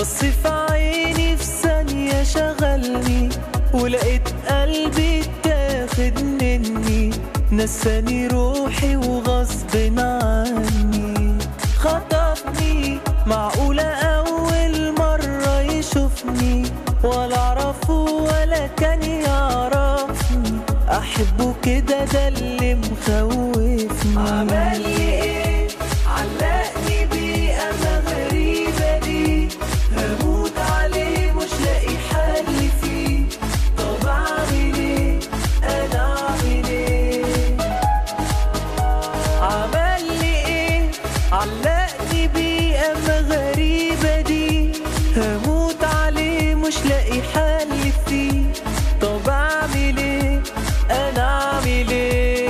بص في عيني في ثانية شغلني ولقيت قلبي اتاخد مني نساني روحي وغصب عني خطفني معقولة أول مرة يشوفني ولا أعرفه ولا كان يعرفني أحبه كده ده اللي مخوفني عمل لي إيه علقني بيه أنا غريبة دي هموت عليه مش لاقي حل فيه طب أعمل إيه أنا أعمل إيه عمل لي ايه علقني بيه اما غريبة دي هموت عليه مش لاقي حل فيه طب اعمل ايه انا اعمل ايه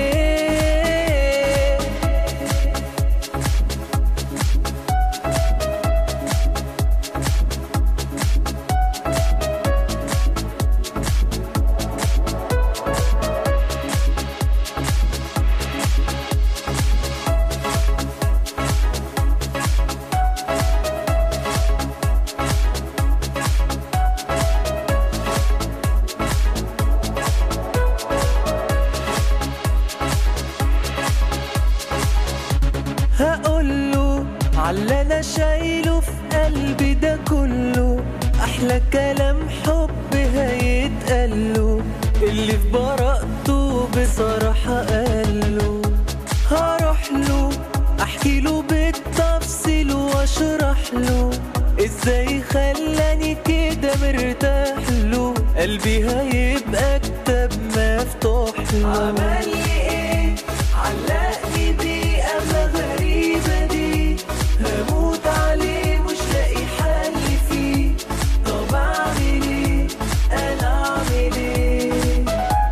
هقوله على انا شايله في قلبي ده كله احلى كلام حب هيتقاله اللي في براءته بصراحة قاله هروح له احكي له بالتفصيل واشرح له ازاي خلاني كده مرتاح له قلبي هيبقى كتاب مفتوح له عمل لي ايه علقني بيه اما غريبة دي هموت عليه مش لاقي حل فيه طب اعمل ايه انا اعمل ايه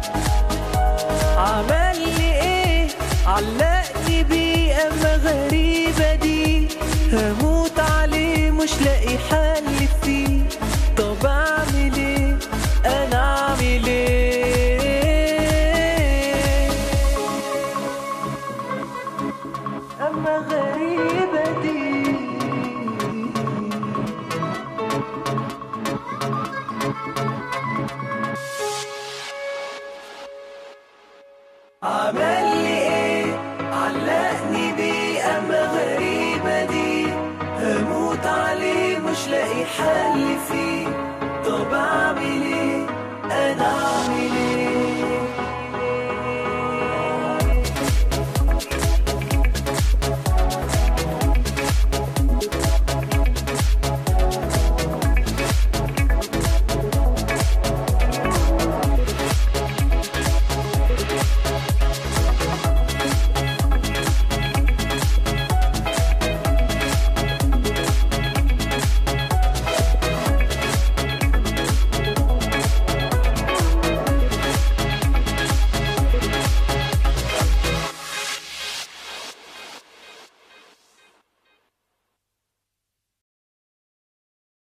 عمل لي ايه علقني بيه اما غريبة دي هموت عليه مش لاقي حل فيه طب اعمل ايه انا اعمل ايه اما غريبة دي عمل لي ايه علقني بيه اما غريبة دي هموت عليه مش لاقي حل فيه طب اعمل ايه انا